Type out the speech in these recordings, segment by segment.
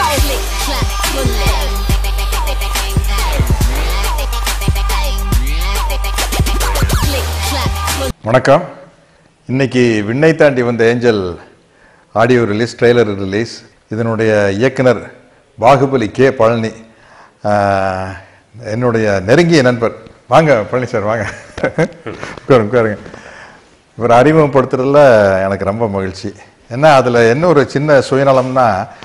Click, clap, bullet. Click, clap, bullet. வணக்கம் இன்னைக்கு விண்ணை தாண்டி வந்த angel audio release trailer release இதனுடைய இயக்குனர் பாகுபலி கே பழனி ஆஹ், என்னுடைய நெருங்கிய நண்பர் வாங்க பழனி சார் வாங்க உட்காருங்க உட்காருங்க இவர் அறிமுகப்படுத்துறதுல எனக்கு ரொம்ப மகிழ்ச்சி ஏன்னா அதில் என்ன ஒரு சின்ன சுயநலம்னா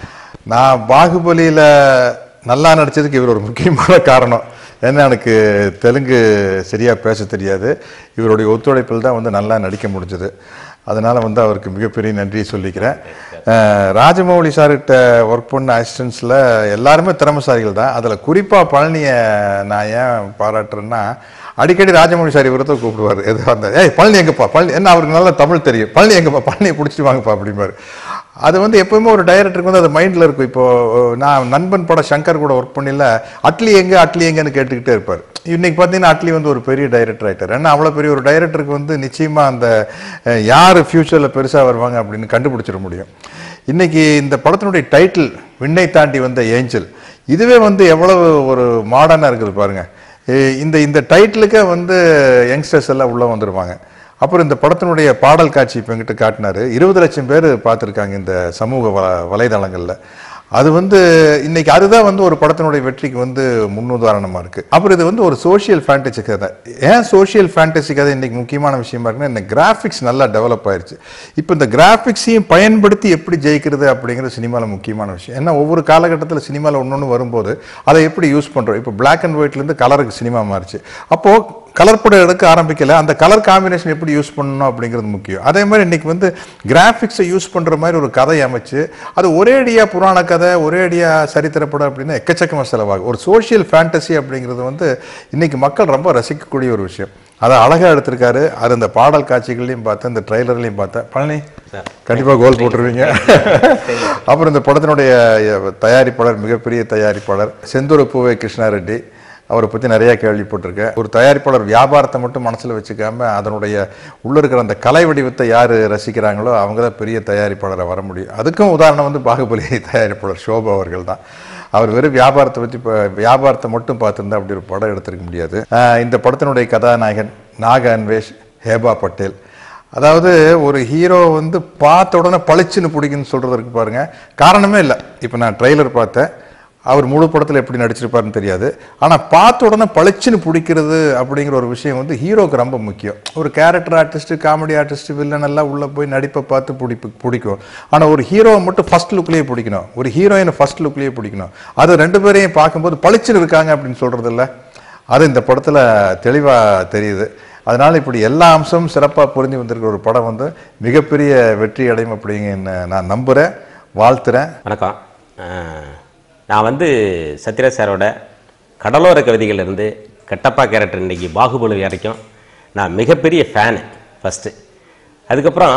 நான் பாகுபலியில் நல்லா நடிச்சதுக்கு இவர் ஒரு முக்கியமான காரணம் ஏன்னா எனக்கு தெலுங்கு சரியாக பேச தெரியாது இவருடைய ஒத்துழைப்பில் தான் வந்து நல்லா நடிக்க முடிஞ்சது அதனால் வந்து அவருக்கு மிகப்பெரிய நன்றியை சொல்லிக்கிறேன் அஹ், ராஜமௌலி சார்கிட்ட ஒர்க் பண்ண அசிஸ்டன்ஸில் எல்லாருமே திறமசாலிகள் தான் அதில் குறிப்பாக பழனியை நான் ஏன் பாராட்டுறேன்னா அடிக்கடி ராஜமௌழி சார் இவரத்தை கூப்பிடுவார் எது அந்த ஏய் பழனி எங்கப்பா பழனி என்ன அவருக்கு நல்லா தமிழ் தெரியும் பழனி எங்கப்பா பழனியை பிடிச்சிட்டு வாங்கப்பா அப்படிம்பாரு அது வந்து எப்பவுமே ஒரு டைரக்டருக்கு வந்து அது மைண்டில் இருக்கும் இப்போ நான் நண்பன் படம் சங்கர் கூட ஒர்க் பண்ணல அட்லி எங்க அட்லி எங்கன்னு கேட்டுக்கிட்டே இருப்பார் இன்னைக்கு பார்த்தீங்கன்னா அட்லி வந்து ஒரு பெரிய டைரக்டர் ஆயிட்டார் ஏன்னா அவ்வளோ பெரிய ஒரு டைரக்டருக்கு வந்து நிச்சயமாக அந்த அஹ், யார் ஃப்யூச்சரில் பெருசாக வருவாங்க அப்படின்னு கண்டுபிடிச்சிட முடியும் இன்னைக்கு இந்த படத்தினுடைய டைட்டில் விண்ணை தாண்டி வந்த ஏஞ்சல் இதுவே வந்து எவ்வளவு ஒரு மாடர்னாக இருக்குது பாருங்க ஏ- இந்த இந்த டைட்டிலுக்கே வந்து யங்ஸ்டர்ஸ் எல்லாம் உள்ளே வந்துடுவாங்க அப்புறம் இந்த படத்தினுடைய பாடல் காட்சி இப்போ எங்கிட்ட காட்டினாரு இருபது லட்சம் பேர் பார்த்துருக்காங்க இந்த சமூக வ வலைதளங்களில் அது வந்து இன்னைக்கு அதுதான் வந்து ஒரு படத்தினுடைய வெற்றிக்கு வந்து முன்னுதாரணமாக இருக்குது அப்புறம் இது வந்து ஒரு சோஷியல் ஃபேண்டசி கதை ஏன் சோஷியல் ஃபேண்டசி கதை இன்னைக்கு முக்கியமான விஷயமா இருக்குன்னா இந்த கிராஃபிக்ஸ் நல்லா டெவலப் ஆயிருச்சு இப்போ இந்த கிராஃபிக்ஸையும் பயன்படுத்தி எப்படி ஜெயிக்கிறது அப்படிங்கிறது சினிமாவில் முக்கியமான விஷயம் ஏன்னா ஒவ்வொரு காலகட்டத்தில் சினிமாவில் ஒன்று ஒன்று வரும்போது அதை எப்படி யூஸ் பண்ணுறோம் இப்போ பிளாக் அண்ட் ஒயிட்லேருந்து கலருக்கு சினிமா மாறிச்சு அப்போது கலர் படம் எடுக்க ஆரம்பிக்கல அந்த கலர் காம்பினேஷன் எப்படி யூஸ் பண்ணணும் அப்படிங்கிறது முக்கியம் அதே மாதிரி இன்னைக்கு வந்து கிராஃபிக்ஸை யூஸ் பண்ணுற மாதிரி ஒரு கதை அமைச்சு அது ஒரேடியாக புராண கதை ஒரேடியாக சரித்திர படம் அப்படின்னா எக்கச்சக்கமாக செலவாகும் ஒரு சோஷியல் ஃபேண்டசி அப்படிங்கிறது வந்து இன்னைக்கு மக்கள் ரொம்ப ரசிக்கக்கூடிய ஒரு விஷயம் அதை அழகாக எடுத்திருக்காரு அது இந்த பாடல் காட்சிகள்லையும் பார்த்தேன் இந்த ட்ரைலர்லையும் பார்த்தேன் பழனி கண்டிப்பாக கோல் போட்டுருவீங்க அப்புறம் இந்த படத்தினுடைய தயாரிப்பாளர் மிகப்பெரிய தயாரிப்பாளர் செந்தூர பூவை கிருஷ்ணாரெட்டி அவரை பற்றி நிறைய கேள்விப்பட்டிருக்கேன் ஒரு தயாரிப்பாளர் வியாபாரத்தை மட்டும் மனசில் வச்சுக்காம அதனுடைய உள்ள இருக்கிற அந்த கலை வடிவத்தை யார் ரசிக்கிறாங்களோ அவங்க தான் பெரிய தயாரிப்பாளராக வர முடியும் அதுக்கும் உதாரணம் வந்து பாகுபலி தயாரிப்பாளர் சோபா அவர்கள் தான் அவர் வெறும் வியாபாரத்தை பற்றி இப்போ வியாபாரத்தை மட்டும் பார்த்துருந்தா அப்படி ஒரு படம் எடுத்திருக்க முடியாது ஆஹ் இந்த படத்தினுடைய கதாநாயகன் நாக அன்வேஷ் ஹேபா பட்டேல் அதாவது ஒரு ஹீரோ வந்து பார்த்த உடனே பளிச்சுன்னு பிடிக்குன்னு சொல்றது இருக்கு பாருங்க காரணமே இல்லை இப்போ நான் ட்ரெய்லர் பார்த்தேன் அவர் முழு படத்தில் எப்படி நடிச்சிருப்பாருன்னு தெரியாது ஆனால் பார்த்த உடனே பளிச்சுன்னு பிடிக்கிறது அப்படிங்கிற ஒரு விஷயம் வந்து ஹீரோக்கு ரொம்ப முக்கியம் ஒரு character artist comedy artist villain எல்லாம் உள்ளே போய் நடிப்பை பார்த்து பிடிப்பு பிடிக்கும் ஆனால் ஒரு ஹீரோவை மட்டும் ஃபர்ஸ்ட் லுக்லேயே பிடிக்கணும் ஒரு ஹீரோயினை ஃபர்ஸ்ட் லுக்லேயே பிடிக்கணும் அது ரெண்டு பேரையும் பார்க்கும்போது பளிச்சுன்னு இருக்காங்க அப்படின்னு சொல்றது இல்ல அது இந்த படத்தில் தெளிவாக தெரியுது அதனால் இப்படி எல்லா அம்சமும் சிறப்பாக புரிஞ்சு வந்திருக்கிற ஒரு படம் வந்து மிகப்பெரிய வெற்றி அடையும் அப்படிங்க நான் நம்புகிறேன் வாழ்த்துறேன் வணக்கம் அஹ், நான் வந்து சத்யராஜ் சாரோட கடலோர கவிதைகளிலிருந்து கட்டப்பா கேரக்டர் இன்னைக்கு பாகுபலி வரைக்கும் நான் மிகப்பெரிய ஃபேனு ஃபஸ்ட்டு அதுக்கப்புறம்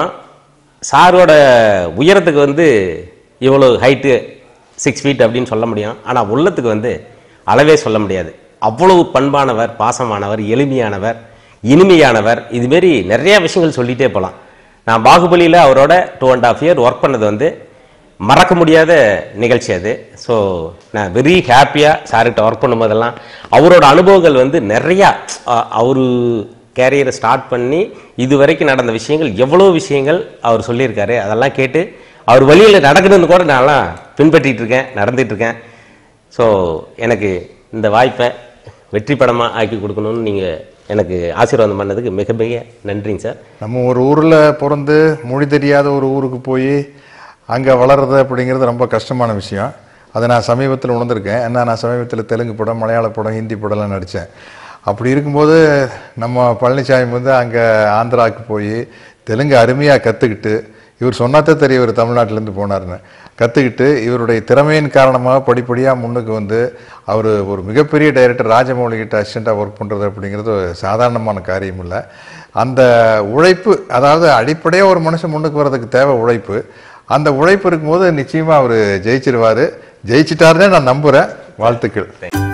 சாரோட உயரத்துக்கு வந்து இவ்வளோ ஹைட்டு சிக்ஸ் ஃபீட் அப்படின்னு சொல்ல முடியும் ஆனால் உள்ளத்துக்கு வந்து அளவே சொல்ல முடியாது அவ்வளவு பண்பானவர் பாசமானவர் எளிமையானவர் இனிமையானவர் இதுமாரி நிறைய விஷயங்கள் சொல்லிகிட்டே போகலாம் நான் பாகுபலியில் அவரோட two and half year work பண்ணது வந்து மறக்க முடியாத நிகழ்ச்சி அது ஸோ நான் வெரி ஹாப்பியாக சார்கிட்ட ஒர்க் பண்ணும்போதெல்லாம் அவரோட அனுபவங்கள் வந்து நிறையா அவர் கேரியரை ஸ்டார்ட் பண்ணி இது வரைக்கும் நடந்த விஷயங்கள் எவ்வளோ விஷயங்கள் அவர் சொல்லியிருக்காரு அதெல்லாம் கேட்டு அவர் வழியில் நடக்கணும்னு கூட நான்லாம் பின்பற்றிட்டு இருக்கேன் நடந்துட்டு இருக்கேன் ஸோ எனக்கு இந்த வாய்ப்பை வெற்றி படமாக ஆக்கி கொடுக்கணும்னு நீங்கள் எனக்கு ஆசீர்வாதம் பண்ணதுக்கு மிக மிக நன்றிங்க சார் நம்ம ஒரு ஊரில் பிறந்து மொழி தெரியாத ஒரு ஊருக்கு போய் அங்கே வளர்றது அப்படிங்கிறது ரொம்ப கஷ்டமான விஷயம் அதை நான் சமீபத்தில் உணர்ந்திருக்கேன் ஏன்னா நான் சமீபத்தில் தெலுங்கு படம் மலையாள படம் ஹிந்தி படம்லாம் நடித்தேன் அப்படி இருக்கும்போது நம்ம பழனிசாமி வந்து அங்கே ஆந்திராவுக்கு போய் தெலுங்கு அருமையாக கற்றுக்கிட்டு இவர் சொன்னாதான் தெரியும் இவர் தமிழ்நாட்டிலேருந்து போனார்னு கற்றுக்கிட்டு இவருடைய திறமையின் காரணமாக படிப்படியாக முன்னுக்கு வந்து அவர் ஒரு மிகப்பெரிய டைரக்டர் ராஜமௌலி கிட்ட அசிஸ்டண்ட்டாக ஒர்க் பண்ணுறது அப்படிங்கிறது ஒரு சாதாரணமான காரியம் இல்லை அந்த உழைப்பு அதாவது அடிப்படையாக ஒரு மனுஷன் முன்னுக்கு வர்றதுக்கு தேவை உழைப்பு அந்த உழைப்பு இருக்கும்போது நிச்சயமாக அவர் ஜெயிச்சிருவார் ஜெயிச்சிட்டாருன்னே நான் நம்புகிறேன் வாழ்த்துக்கள்